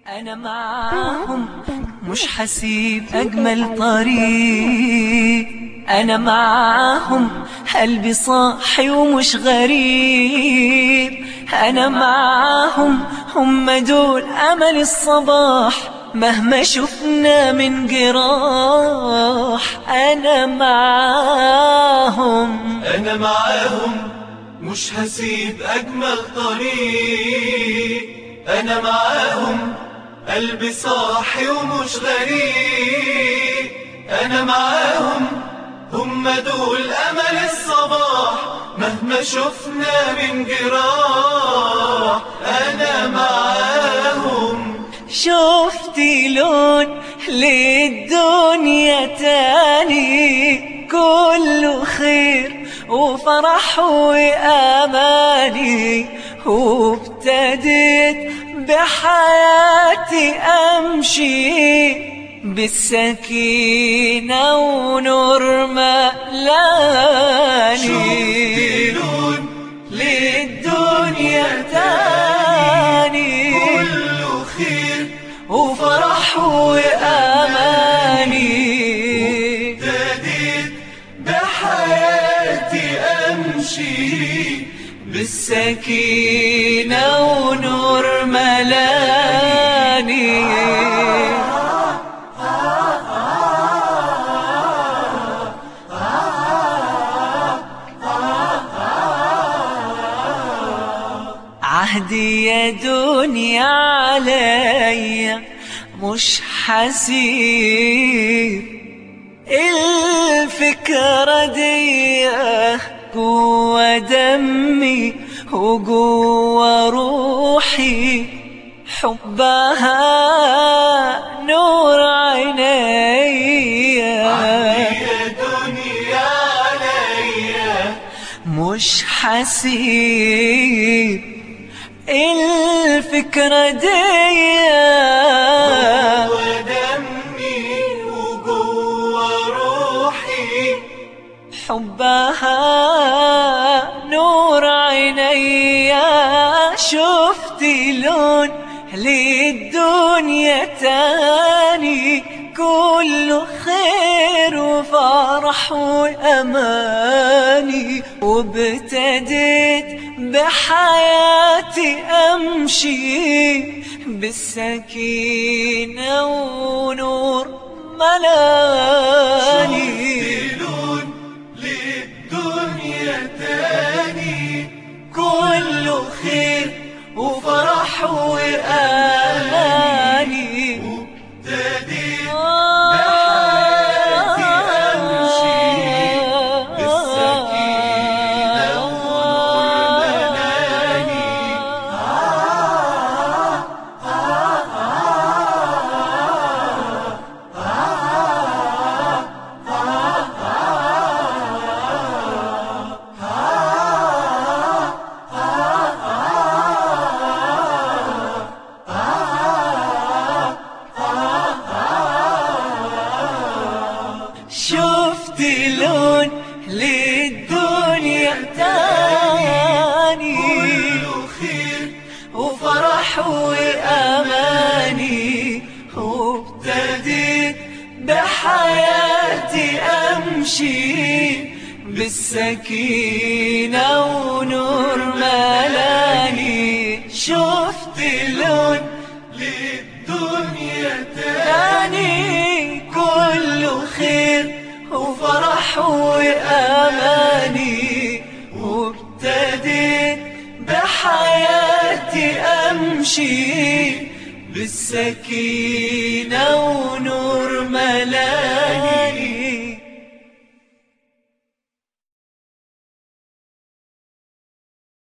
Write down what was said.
أنا معاهم مش حسيب أجمل طريق أنا معاهم قلبي صاحي ومش غريب أنا معاهم هم دول أمل الصباح مهما شفنا من جراح أنا معاهم أنا معاهم مش هسيب أجمل طريق أنا معاهم قلبي صاحي ومش غريب أنا معاهم هم دول أمل الصباح مهما شفنا من جراح أنا معاهم شفتي لون للدنيا تاني كله خير وفرح واماني وابتديت بحياتي امشي بالسكينة ونور ملاني شفتي لون للدنيا تاني كله خير وفرح وأماني ابتديت بحياتي أمشي بالسكينة ونور ملاني عهدي يا دنيا عليا مش حسيب الفكرة دي جوا دمي وجوا روحي حبها نور عينيا يا دنيا عليا مش حسيب الفكرة دي ودمي وجوا روحي حبها نور عينيا شفتي لون للدنيا تاني كله خير وفرح وأماني وابتديت بحياتي أمشي بالسكينة ونور ملاني لون للدنيا تاني كله خير وفرح وأماني ابتديت بحياتي أمشي بالسكينة ونور ملاني شفت لون للدنيا تاني كله خير وفرح وأماني وابتديت بحياتي أمشي بالسكينة ونور ملاني شفت لون للدنيا تاني تاني كله خير وفرح وأماني وابتديت بحياتي أمشي بالسكينة ونور ملاني